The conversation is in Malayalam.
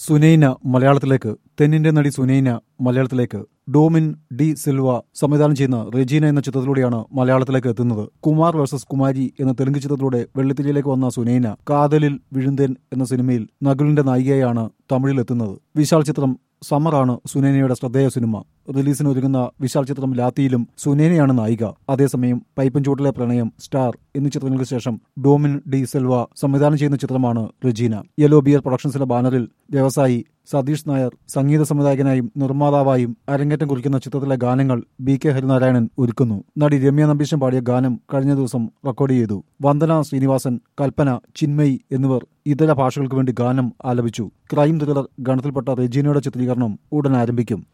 സുനൈന മലയാളത്തിലേക്ക് തെന്നിന്റെ നടി സുനൈന മലയാളത്തിലേക്ക് ഡോമിൻ ഡി സിൽവ സംവിധാനം ചെയ്യുന്ന റെജീന എന്ന ചിത്രത്തിലൂടെയാണ് മലയാളത്തിലേക്ക് എത്തുന്നത് കുമാർ വേഴ്സസ് കുമാരി എന്ന തെലുങ്ക് ചിത്രത്തിലൂടെ വെള്ളിത്തിരിയിലേക്ക് വന്ന സുനൈന കാതലിൽ വിഴുന്തൻ എന്ന സിനിമയിൽ നകുലിന്റെ നായികയായാണ് തമിഴിലെത്തുന്നത് വിശാൽ ചിത്രം സമ്മറാണ് സുനൈനയുടെ ശ്രദ്ധേയ സിനിമ റിലീസിന് ഒരുങ്ങുന്ന വിശാൽ ചിത്രം ലാത്തിയിലും സുനൈനയാണ് നായിക അതേസമയം പൈപ്പൻ ചൂട്ടിലെ പ്രണയം സ്റ്റാർ എന്നീ ചിത്രങ്ങൾക്ക് ശേഷം ഡോമിൻ ഡി സെൽവ സംവിധാനം ചെയ്യുന്ന ചിത്രമാണ് റെജീന യെല്ലോ ബിയർ പ്രൊഡക്ഷൻസിന്റെ ബാനറിൽ വ്യവസായി സതീഷ് നായർ സംഗീത സംവിധായകനായും നിർമ്മാതാവായും അരങ്ങേറ്റം കുറിക്കുന്ന ചിത്രത്തിലെ ഗാനങ്ങൾ ബി കെ ഹരിനാരായണൻ ഒരുക്കുന്നു നടി രമ്യ നമ്പീശൻ പാടിയ ഗാനം കഴിഞ്ഞ ദിവസം റെക്കോർഡ് ചെയ്തു വന്ദന ശ്രീനിവാസൻ കൽപ്പന ചിന്മയി എന്നിവർ ഇതര ഭാഷകൾക്ക് വേണ്ടി ഗാനം ആലപിച്ചു ക്രൈം ത്രില്ലർ ഗണത്തിൽപ്പെട്ട റെജീനയുടെ ചിത്രീകരണം ഉടൻ ആരംഭിക്കും